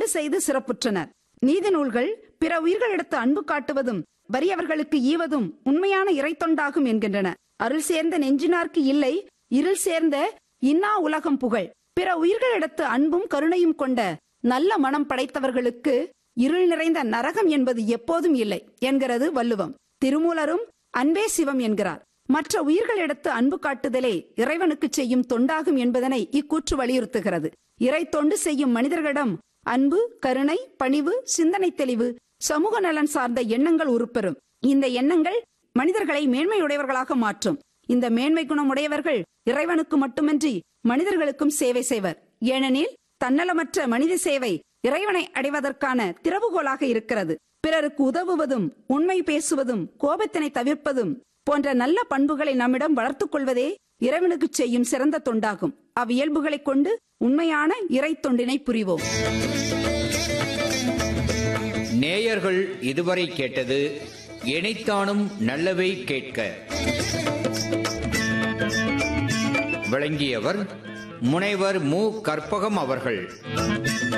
தொண்டு செய்து சிறப்புற்றனர் நீதி நூல்கள் பிற உயிர்களிடத்து அன்பு காட்டுவதும் வறியவர்களுக்கு ஈவதும் உண்மையான இறைத்தொண்டாகும் என்கின்றன அருள் சேர்ந்த நெஞ்சினார்க்கு இல்லை இருள் சேர்ந்த இன்னா உலகம் புகழ் பிற உயிர்களிடத்து அன்பும் கருணையும் கொண்ட நல்ல மனம் படைத்தவர்களுக்கு இருள் நிறைந்த நரகம் என்பது எப்போதும் இல்லை என்கிறது வள்ளுவம் திருமூலரும் அன்பே சிவம் என்கிறார் மற்ற உயிர்களிடத்து அன்பு காட்டுதலே இறைவனுக்கு செய்யும் தொண்டாகும் என்பதனை இக்கூற்று வலியுறுத்துகிறது இறை தொண்டு செய்யும் மனிதர்களிடம் அன்பு கருணை பணிவு சிந்தனை தெளிவு சமூக நலன் சார்ந்த எண்ணங்கள் உருப்பெறும் இந்த எண்ணங்கள் மனிதர்களை மேன்மையுடையவர்களாக மாற்றும் இந்த மேன்மை குணமுடையவர்கள் இறைவனுக்கு மட்டுமின்றி மனிதர்களுக்கும் சேவை செய்வர் ஏனெனில் தன்னலமற்ற மனித சேவை இறைவனை அடைவதற்கான திறவுகோலாக இருக்கிறது பிறருக்கு உதவுவதும் உண்மை பேசுவதும் கோபத்தினை தவிர்ப்பதும் போன்ற நல்ல பண்புகளை நம்மிடம் வளர்த்துக் கொள்வதே இறைவனுக்கு செய்யும் சிறந்த தொண்டாகும் அவ்வியல்புகளைக் கொண்டு உண்மையான இறை தொண்டினை புரிவோம் நேயர்கள் இதுவரை கேட்டது இணைத்தானும் நல்லவை கேட்க விளங்கியவர் முனைவர் மு கற்பகம் அவர்கள்